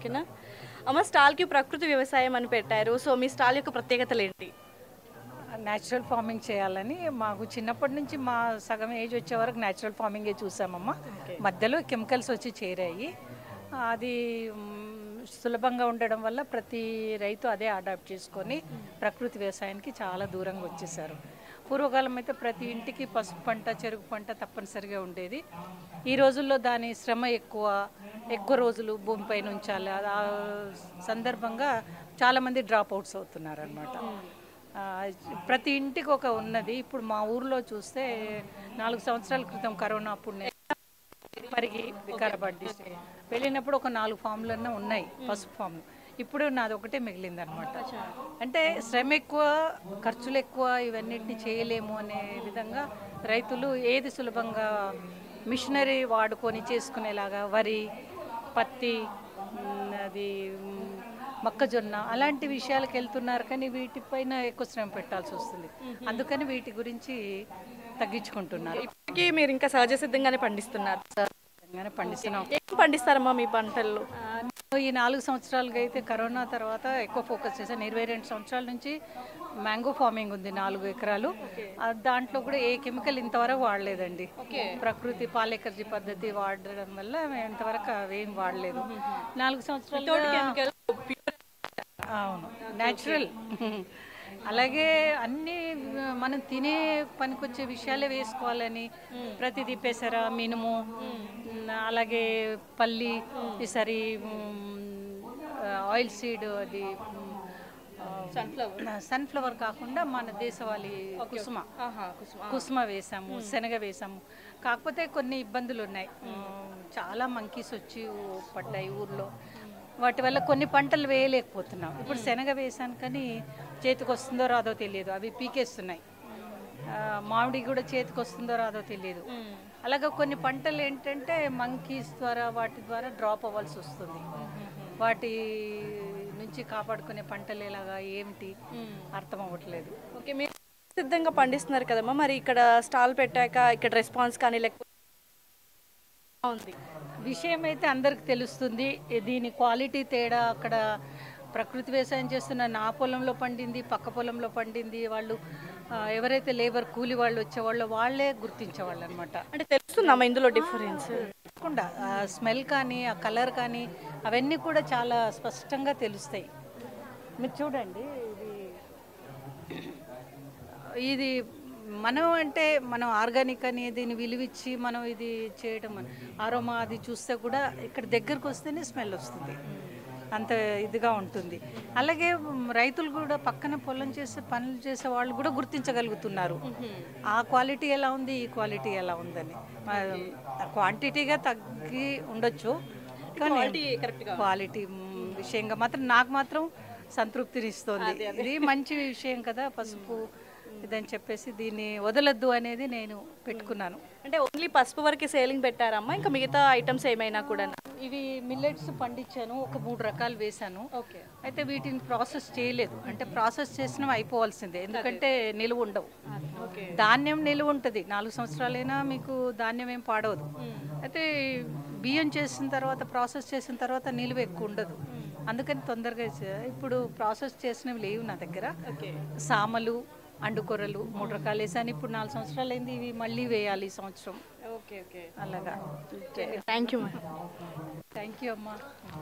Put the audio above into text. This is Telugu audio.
ఓకేనా అమ్మ స్టాల్కి ప్రకృతి వ్యవసాయం అని పెట్టారు సో మీ స్టాల్ యొక్క ప్రత్యేకతలు ఏంటి న్యాచురల్ ఫార్మింగ్ చేయాలని మాకు చిన్నప్పటి నుంచి మా సగం ఏజ్ వచ్చే వరకు న్యాచురల్ ఫార్మింగే చూసామమ్మా మధ్యలో కెమికల్స్ వచ్చి చేరాయి అది మ్, సులభంగా ఉండడం వల్ల ప్రతి రైతు అదే అడాప్ట్ చేసుకొని ప్రకృతి వ్యవసాయానికి చాలా దూరంగా వచ్చేసారు పూర్వకాలం అయితే ప్రతి ఇంటికి పసుపు పంట చెరుకు పంట తప్పనిసరిగా ఉండేది ఈ రోజుల్లో దాని శ్రమ ఎక్కువ ఎక్కువ రోజులు భూమిపైన ఉంచాలి ఆ సందర్భంగా చాలామంది డ్రాప్ అవుట్స్ అవుతున్నారు అనమాట ఆ, ప్రతి ఇంటికి ఒక ఉన్నది ఇప్పుడు మా ఊర్లో చూస్తే నాలుగు సంవత్సరాల క్రితం కరోనా అప్పుడు నేను పరిగి వికారాబాద్ డిస్ట్రిక్ట్ వెళ్ళినప్పుడు ఒక నాలుగు ఫామ్లన్నా ఉన్నాయి పసుపు ఫామ్లు ఇప్పుడు నాది ఒకటే మిగిలింది అనమాట అంటే శ్రమ ఎక్కువ ఖర్చులు ఎక్కువ ఇవన్నిటిని చేయలేము అనే విధంగా రైతులు ఏది సులభంగా మిషనరీ వాడుకొని చేసుకునేలాగా వరి పత్తి మ్, అది మ్, మొక్కజొన్న అలాంటి విషయాలకు వెళ్తున్నారు కానీ వీటిపైన ఎక్కువ శ్రమ పెట్టాల్సి వస్తుంది అందుకని వీటి గురించి తగ్గించుకుంటున్నారు ఇప్పటికీ మీరు ఇంకా సహజ సిద్ధంగానే పండిస్తున్నారు తెలంగాణ పండిస్తున్నాం ఏం పండిస్తారమ్మా మీ పంటల్లో ఆ, నేను ఈ నాలుగు సంవత్సరాలుగా అయితే కరోనా తర్వాత ఎక్కువ ఫోకస్ చేశాను ఇరవై రెండు సంవత్సరాల నుంచి మ్యాంగో ఫార్మింగ్ ఉంది నాలుగు ఎకరాలు ఆ, దాంట్లో కూడా ఏ కెమికల్ ఇంతవరకు వాడలేదండి ప్రకృతి పాలేకర్జీ పద్ధతి వాడడం వల్ల మేము ఇంతవరకు అవేం వాడలేదు నాలుగు సంవత్సరాలు అవును న్యాచురల్ అలాగే అన్ని మనం తినే పనికొచ్చే విషయాలే వేసుకోవాలని ప్రతిదీ పెసర మినుము అలాగే పల్లి ఈసారి ఆయిల్ సీడ్ అది సన్ఫ్లవర్ కాకుండా మన దేశవాళీ కుసుమ కుసుమ వేసాము శనగ వేసాము కాకపోతే కొన్ని ఇబ్బందులు ఉన్నాయి ఉమ్, చాలా మంకీస్ వచ్చి ఊ- పడ్డాయి ఊర్లో వాటి వల్ల కొన్ని పంటలు వేయలేకపోతున్నాం ఇప్పుడు శనగ వేసాను కానీ చేతికి వస్తుందో రాదో తెలియదు అవి పీకేస్తున్నాయి ఆ, మామిడి కూడా చేతికి వస్తుందో రాదో తెలియదు అలాగే కొన్ని పంటలు ఏంటంటే మంకీస్ ద్వారా వాటి ద్వారా డ్రాప్ అవ్వాల్సి వస్తుంది వాటి నుంచి కాపాడుకునే పంటలు ఎలాగా ఏమిటి అర్థం అవ్వట్లేదు ఓకే మీరు సిద్ధంగా పండిస్తున్నారు కదమ్మా మరి ఇక్కడ స్టాల్ పెట్టాక ఇక్కడ రెస్పాన్స్ కానీ లేకపోతే ఉంది విషయం అయితే అందరికి తెలుస్తుంది దీని క్వాలిటీ తేడా అక్కడ ప్రకృతి వ్యవసాయం చేస్తున్న నా పొలంలో పండింది పక్క పొలంలో పండింది వాళ్ళు ఆ, ఎవరైతే లేబర్ కూలి వాళ్ళు వచ్చేవాళ్ళు వాళ్ళే గుర్తించేవాళ్ళు అనమాట అంటే తెలుస్తుందమ్మా ఇందులో డిఫరెన్స్ తప్పకుండా ఆ స్మెల్ కానీ ఆ కలర్ కానీ అవన్నీ కూడా చాలా స్పష్టంగా తెలుస్తాయి మీరు చూడండి ఇది ఇది మనం అంటే మనం ఆర్గానిక్ అని దీన్ని విలువిచ్చి మనం ఇది చేయడం ఆరోమా అది చూస్తే కూడా ఇక్కడ దగ్గరకు వస్తేనే స్మెల్ వస్తుంది అంత ఇదిగా ఉంటుంది అలాగే మ్, రైతులు కూడా పక్కన పొలం చేసే పనులు చేసే వాళ్ళు కూడా గుర్తించగలుగుతున్నారు ఆ క్వాలిటీ ఎలా ఉంది ఈ క్వాలిటీ ఎలా ఉందని క్వాంటిటీగా తగ్గి ఉండొచ్చు కానీ క్వాలిటీ మ్, విషయంగా మాత్రం నాకు మాత్రం సంతృప్తినిస్తుంది ఇది మంచి విషయం కదా పసుపు ఇదని చెప్పేసి దీన్ని వదలొద్దు అనేది నేను పెట్టుకున్నాను అంటే ఓన్లీ పసుపు వరకే సేలింగ్ పెట్టారమ్మా ఇంకా మిగతా ఐటమ్స్ ఏమైనా కూడా ఇవి మిల్లెట్స్ పండించాను ఒక మూడు రకాలు వేశాను ఓకే అయితే వీటిని ప్రాసెస్ చేయలేదు అంటే ప్రాసెస్ చేసినవి అయిపోవాల్సిందే ఎందుకంటే నిలువ ఉండవు ఓకే ధాన్యం నిలువ ఉంటుంది నాలుగు సంవత్సరాలైనా మీకు ధాన్యం ఏం పాడవదు అయితే బియ్యం చేసిన తర్వాత ప్రాసెస్ చేసిన తర్వాత నిలువ ఎక్కువ ఉండదు అందుకని తొందరగా చే- ఇప్పుడు ప్రాసెస్ చేసినవి లేవు నా దగ్గర ఓకే సామలు అండుకొర్రలు మూడు రకాలు వేసాను ఇప్పుడు నాలుగు సంవత్సరాలు అయింది ఇవి మళ్ళీ వేయాలి ఈ సంవత్సరం ఓకే ఓకే అలాగా థ్యాంక్ యూ థ్యాంక్ యూ అమ్మా